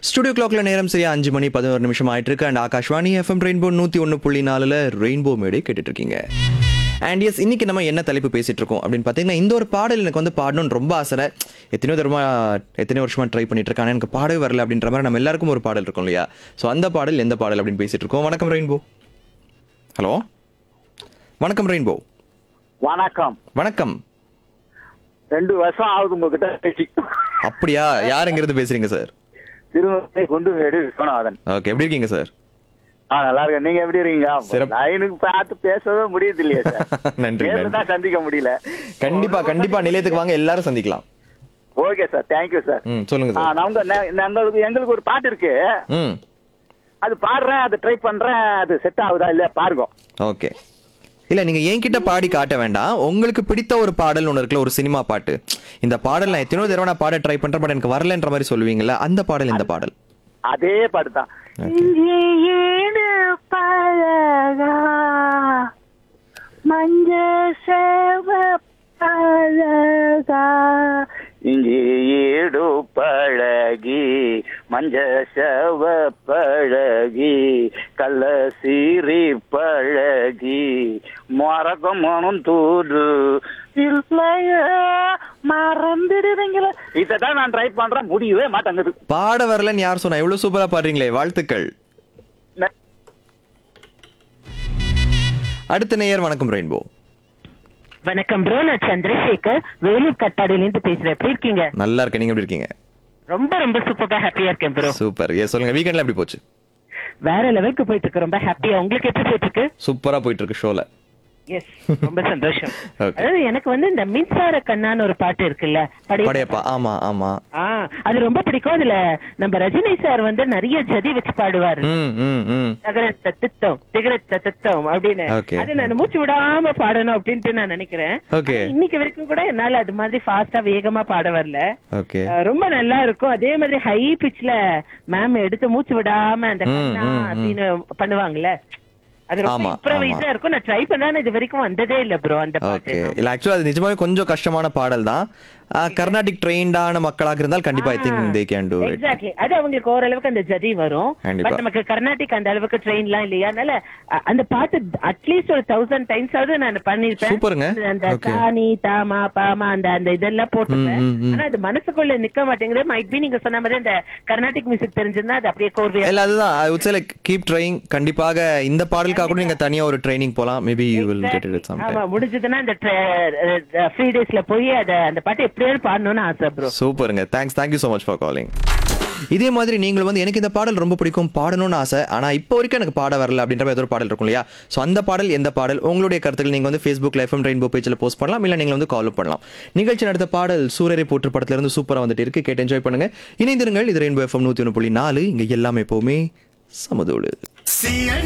Studio கிளாக்ல நேரம் சரியா அஞ்சு மணி பதினோரு நிமிஷம் ஆயிட்டு இருக்கு அண்ட் ஆகாஷ்வாணி எஃப்எம் ரெயின்போ நூத்தி ஒன்று புள்ளி நாலுல ரெயின்போ மேடை கேட்டுட்டு இருக்கீங்க அண்ட் எஸ் இன்னைக்கு நம்ம என்ன தலைப்பு பேசிட்டு இருக்கோம் அப்படின்னு பார்த்தீங்கன்னா இந்த ஒரு பாடல் எனக்கு வந்து பாடணும்னு ரொம்ப ஆசை எத்தனையோ தரமா எத்தனையோ வருஷமா ட்ரை பண்ணிட்டு இருக்கேன் ஆனா எனக்கு பாடவே வரல அப்படின்ற மாதிரி நம்ம எல்லாருக்கும் ஒரு பாடல் இருக்கும் இல்லையா ஸோ அந்த பாடல் எந்த பாடல் அப்படின்னு பேசிட்டு இருக்கோம் வணக்கம் ரெயின்போ ஹலோ வணக்கம் ரெயின்போ வணக்கம் வணக்கம் ரெண்டு வருஷம் ஆகுது உங்ககிட்ட பேசி அப்படியா யாருங்கிறது பேசுறீங்க சார் திருமணத்தை கொண்டு வீடு விஸ்வநாதன் ஓகே எப்படி இருக்கீங்க சார் ஆ நல்லா இருக்கேன் நீங்க எப்படி இருக்கீங்க சிறப்பு. லைனுக்கு பார்த்து பேசவே முடியுது இல்லையா சார் நன்றி நேர்ல நன்றி தான் சந்திக்க முடியல கண்டிப்பா கண்டிப்பா நிலையத்துக்கு வாங்க எல்லாரும் சந்திக்கலாம் ஓகே சார் தேங்க்யூ சார் ம் சொல்லுங்க ஆ, சார் நாங்க நெ- எங்களுக்கு எங்களுக்கு ஒரு பாட்டு இருக்கு ம் அது பாடுறேன் அது ட்ரை பண்றேன் அது செட் ஆகுதா இல்ல பாருங்க ஓகே இல்ல நீங்க என்கிட்ட பாடி காட்ட வேண்டாம் உங்களுக்கு பிடித்த ஒரு பாடல் ஒன்று இருக்குல்ல ஒரு சினிமா பாட்டு இந்த பாடல் நான் எத்தனையோ தடவை நான் பாட ட்ரை பண்றேன் பட் எனக்கு வரலன்ற மாதிரி சொல்லுவீங்கல்ல அந்த பாடல் இந்த பாடல் அதே பாட்டு தான் இங்கே ஏடு பழகா மஞ்ச சேவ பழகா இங்கே ஏடு பழகி மஞ்ச செவ பழகி கள்ள சீரி பழகி மறக்கும் மனம் தூது இல்லையா மறந்துடுவீங்களா இதான் நான் ட்ரை பண்றேன் முடியவே மாட்டேங்குது பாட வரலன்னு யார் சொன்னா எவ்வளவு சூப்பரா பாடுறீங்களே வாழ்த்துக்கள் ந- அடுத்த நேயர் வணக்கம் ரெயின்போ வணக்கம் ப்ரோ நான் சந்திரசேகர் வேலூர் கட்டாடில இருந்து பேசுறேன் எப்படி இருக்கீங்க நல்லா இருக்கேன் நீங்க எப்படி இருக்கீங்க ரொம்ப ரொம்ப சூப்பரா ஹாப்பியா இருக்கேன் ப்ரோ சூப்பர் ஏ சொல்லுங்க வீக்கெண்ட்ல எப்படி போச்சு வேற லெவலுக்கு போயிட்டு இருக்கு ரொம்ப ஹாப்பியா உங்களுக்கு எப்படி போயிட்டு இருக்கு சூப்பரா போயிட்டு இருக்கு ஷோல எஸ் ரொம்ப சந்தோஷம் Okay. அதாவது எனக்கு வந்து இந்த மின்சார கண்ணான்னு ஒரு பாட்டு இருக்குல்ல படைய- படையப்பா ஆமா ஆமா ஆ அது ரொம்ப பிடிக்கும் அதுல நம்ம ரஜினி சார் வந்து நிறைய ஜதி வச்சு பாடுவாரு ம் ம் ம் தகரத்த திட்டம் திகரத்த திட்டம் அப்படின்னு Okay. அது நான் மூச்சு விடாம பாடணும் அப்படின்ட்டு நான் நினைக்கிறேன் Okay. ஆனா இன்னைக்கு வரைக்கும் கூட என்னால அது மாதிரி ஃபாஸ்டா வேகமா பாட வரல ஓகே அஹ் ரொம்ப நல்லா இருக்கும் அதே மாதிரி ஹை பிச்ல மேம் எடுத்து மூச்சு விடாம அந்த ம், கண்ணா ம், ம். அப்படின்னு பண்ணுவாங்கல்ல அது ரொம்ப ஆமா, இம்ப்ரவைஸா ஆமா. இருக்கும் நான் ட்ரை பண்ணாலும் இது வரைக்கும் வந்ததே இல்ல ப்ரோ அந்த பாட்டு ஓகே இல்ல ஆக்சுவலா அது நிஜமாவே கொஞ்சம் கஷ்டமான பாடல் தான் கர்நாடிக் ட்ரெயின்டான மக்களாக இருந்தால் கண்டிப்பா I think they can do it exactly அது அவங்களுக்கு ஓரளவுக்கு அந்த ஜதி வரும் கண்டிப்பா. பட் நமக்கு கர்நாடிக் அந்த அளவுக்கு ட்ரெயின் எல்லாம் இல்லையா அதனால அ- அந்த பாட்டு அட்லீஸ்ட் ஒரு தௌசண்ட் டைம்ஸ் ஆவது நான் பண்ணிருப்பேன் சூப்பருங்க. அந்த Okay. தானி தாமா பாமா அந்த அந்த இதெல்லாம் போட்டுப்பேன் ம், ம், ம். ஆனா அது மனசுக்குள்ள நிக்க மாட்டேங்குது மைட் பி நீங்க சொன்ன மாதிரி அந்த கர்நாடிக் மியூசிக் தெரிஞ்சிருந்தா அது அப்படியே கோர்வையா இல்ல அதுதான் I would say like keep trying கண்டிப்பாக இந்த பாடலுக்காக கூட நீங்க தனியா ஒரு ட்ரைனிங் போலாம் maybe you will get it some ஆமா முடிஞ்சதுன்னா அந்த ஃப்ரீ டேஸ்ல போய் அத அந்த பாட்டு எப்படியாவது பாடணும்னு ஆசை ப்ரோ சூப்பருங்க thanks thank you so much for calling இதே மாதிரி நீங்களும் வந்து எனக்கு இந்த பாடல் ரொம்ப பிடிக்கும் பாடணும்னு ஆசை ஆனா இப்போ வரைக்கும் எனக்கு பாட வரல அப்படின்ற மாதிரி ஏதோ ஒரு பாடல் இருக்கும் இல்லையா ஸோ அந்த பாடல் எந்த பாடல் உங்களுடைய கருத்துக்கள் நீங்க வந்து ஃபேஸ்புக் எஃப்எம் ரெயின்போ பேஜில் போஸ்ட் பண்ணலாம் இல்ல நீங்க வந்து கால் பண்ணலாம் நிகழ்ச்சி நடத்த பாடல் சூரரை போற்று படத்துல இருந்து சூப்பரா வந்துட்டு இருக்கு கேட்டு என்ஜாய் பண்ணுங்க இணைந்திருங்கள் இது ரெயின்போ எஃப்எம் நூத்தி ஒன்று புள்ளி நாலு இங்க எல்லாமே எப்பவுமே சமதோடு CNN